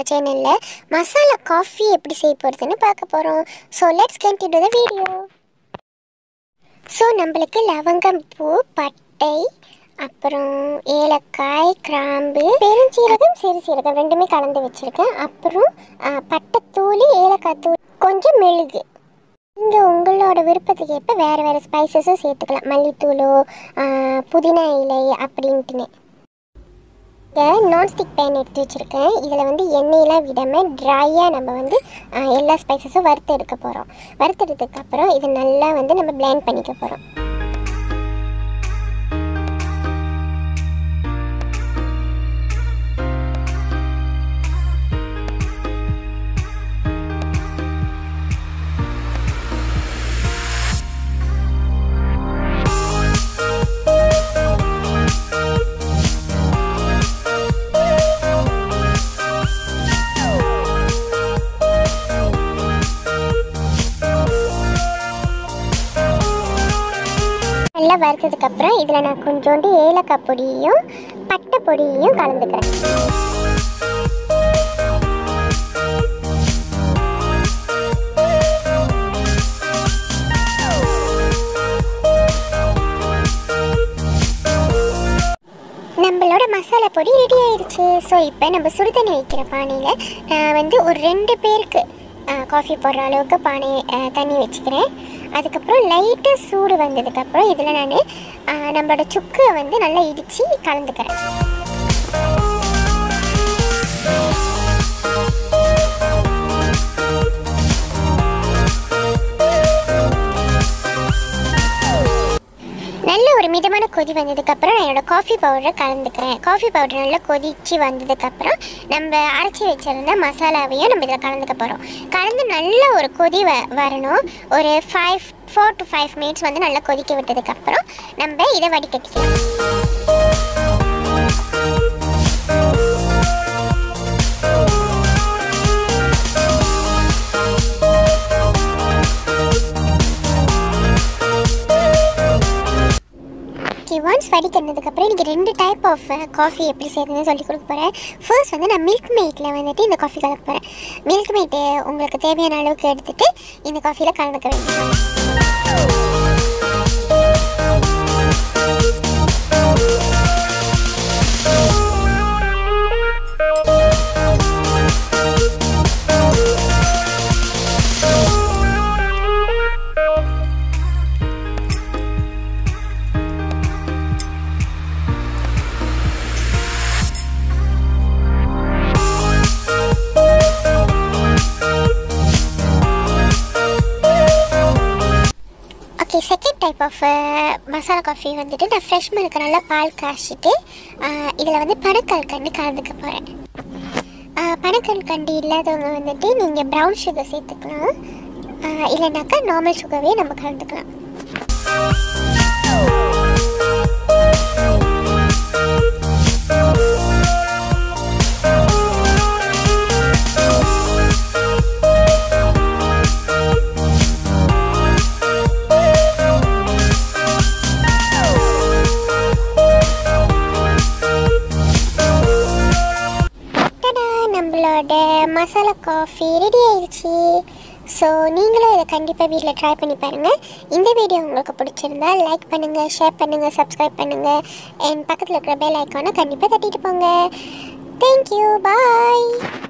சேனலில் மசாலா காஃபி எப்படி செய்ய போகிறதுன்னு பார்க்க போகிறோம் so let's continue the video so நம்மளுக்கு லவங்கம் பூ பட்டை அப்புறம் ஏலக்காய் கிராம்பு பெருஞ்சீரகம் சிறுசீரகம் ரெண்டுமே கலந்து வச்சுருக்கேன் அப்புறம் ஆ, பட்டைத்தூள் ஏலக்காய் தூள் கொஞ்சம் மெழுகு நீங்கள் உங்களோட விருப்பத்துக்கு ஏற்ப வேறு வேறு ஸ்பைசஸும் சேர்த்துக்கலாம் மல்லித்தூளோ ஆ, புதினா இலை அப்படின்ட்டுன்னு இதை நான்ஸ்டிக் பேன் எடுத்து வச்சுருக்கேன் இதில் வந்து எண்ணெயெல்லாம் விடாமல் ட்ரையாக நம்ம வந்து ஆ, எல்லா ஸ்பைசஸும் வறுத்து எடுக்க போகிறோம் வறுத்தெடுத்ததுக்கு அப்புறம் இதை நல்லா வந்து நம்ம blend பண்ணிக்க போகிறோம் நல்லா வறுத்ததுக்கு அப்புறம் இதில் நான் கொஞ்சோண்டு ஏலக்காய் பொடியையும் பட்டை பொடியையும் கலந்துக்கிறேன் நம்மளோட மசாலா பொடி ரெடி ஆயிடுச்சு ஸோ இப்போ நம்ம சுடுதண்ணி வைக்கிற பானையில் நான் வந்து ஒரு ரெண்டு பேருக்கு காஃபி போடுற அளவுக்கு பானை ஆ, தண்ணி வச்சுக்கிறேன் அதுக்கப்புறம் லைட்டாக சூடு வந்ததுக்கப்புறம் இதில் நான் நம்மளோட சுக்கை வந்து நல்லா இடித்து கலந்துக்கிறேன் நல்ல ஒரு மிதமான கொதி வந்ததுக்கப்புறம் நான் என்னோட காஃபி பவுடரை கலந்துக்கிறேன் காஃபி பவுடர் நல்லா கொதிச்சு வந்ததுக்கப்புறம் நம்ம அரைச்சி வச்சிருந்த மசாலாவையும் நம்ம இதில் கலந்துக்க போகிறோம் கலந்து நல்ல ஒரு கொதி வ வரணும் ஒரு five four to five minutes வந்து நல்லா கொதிக்க விட்டதுக்கப்புறம் நம்ம இதை வடிகட்டிக்கலாம் ஓகே ஒன்ஸ் வடிக்கிறதுக்கப்புறம் இன்றைக்கி ரெண்டு டைப் ஆஃப் காஃபி எப்படி செய்யறதுன்னு சொல்லி கொடுக்க போகிறேன் ஃபர்ஸ்ட் வந்து நான் மில்க் மேட்டில் வந்துட்டு இந்த காஃபி கலக்க போகிறேன் மில்க் மேட்டு உங்களுக்கு தேவையான அளவுக்கு எடுத்துட்டு இந்த காஃபியில் கலந்துக்க வேண்டியது okay second type of masala coffee வந்துட்டு நான் ஃப்ரெஷ் மில்க் நல்லா பால் காய்ச்சிட்டு இதில் வந்து பனக்கல் கண்டு கலந்துக்க போகிறேன் பனக்கல் கண்டு இல்லாதவங்க வந்துட்டு நீங்கள் ப்ரௌன் சுகர் சேர்த்துக்கலாம் ஆஹ் இல்லைனாக்கா நார்மல் சுகரே நம்ம கலந்துக்கலாம் டடா நம்மளோட மசாலா காஃபி ரெடி ஆயிடுச்சு ஸோ நீங்களும் இதை கண்டிப்பாக வீட்டில் ட்ரை பண்ணி பாருங்கள் இந்த வீடியோ உங்களுக்கு பிடிச்சிருந்தா லைக் பண்ணுங்கள் ஷேர் பண்ணுங்கள் சப்ஸ்கிரைப் பண்ணுங்கள் என் பக்கத்தில் இருக்கிற பெல் ஐக்கானை கண்டிப்பாக தட்டிட்டு போங்க தேங்க்யூ பாய்